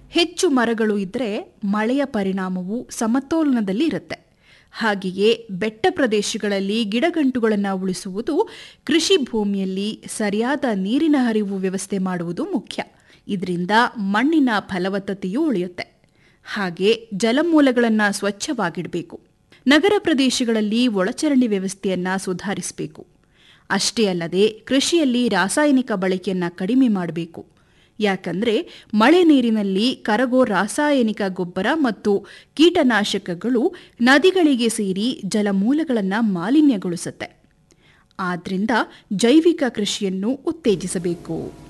ಹೆಚ್ಚು ಮರಗಳು ಇದ್ದರೆ ಮಳೆಯ ಪರಿಣಾಮವು ಸಮತೋಲನದಲ್ಲಿ ಇರುತ್ತೆ ಹಾಗೆಯೇ ಬೆಟ್ಟ ಪ್ರದೇಶಗಳಲ್ಲಿ ಗಿಡಗಂಟುಗಳನ್ನು ಉಳಿಸುವುದು ಕೃಷಿ ಭೂಮಿಯಲ್ಲಿ ಸರಿಯಾದ ನೀರಿನ ಹರಿವು ವ್ಯವಸ್ಥೆ ಮಾಡುವುದು ಮುಖ್ಯ ಇದರಿಂದ ಮಣ್ಣಿನ ಫಲವತ್ತತೆಯೂ ಉಳಿಯುತ್ತೆ ಹಾಗೆ ಜಲಮೂಲಗಳನ್ನು ಸ್ವಚ್ಛವಾಗಿಡಬೇಕು ನಗರ ಪ್ರದೇಶಗಳಲ್ಲಿ ಒಳಚರಂಡಿ ವ್ಯವಸ್ಥೆಯನ್ನು ಸುಧಾರಿಸಬೇಕು ಅಷ್ಟೇ ಅಲ್ಲದೆ ಕೃಷಿಯಲ್ಲಿ ರಾಸಾಯನಿಕ ಬಳಕೆಯನ್ನು ಕಡಿಮೆ ಮಾಡಬೇಕು ಯಾಕಂದ್ರೆ ಮಳೆ ನೀರಿನಲ್ಲಿ ಕರಗೋ ರಾಸಾಯನಿಕ ಗೊಬ್ಬರ ಮತ್ತು ಕೀಟನಾಶಕಗಳು ನದಿಗಳಿಗೆ ಸೇರಿ ಜಲಮೂಲಗಳನ್ನು ಮಾಲಿನ್ಯಗೊಳಿಸುತ್ತೆ ಆದ್ರಿಂದ ಜೈವಿಕ ಕೃಷಿಯನ್ನು ಉತ್ತೇಜಿಸಬೇಕು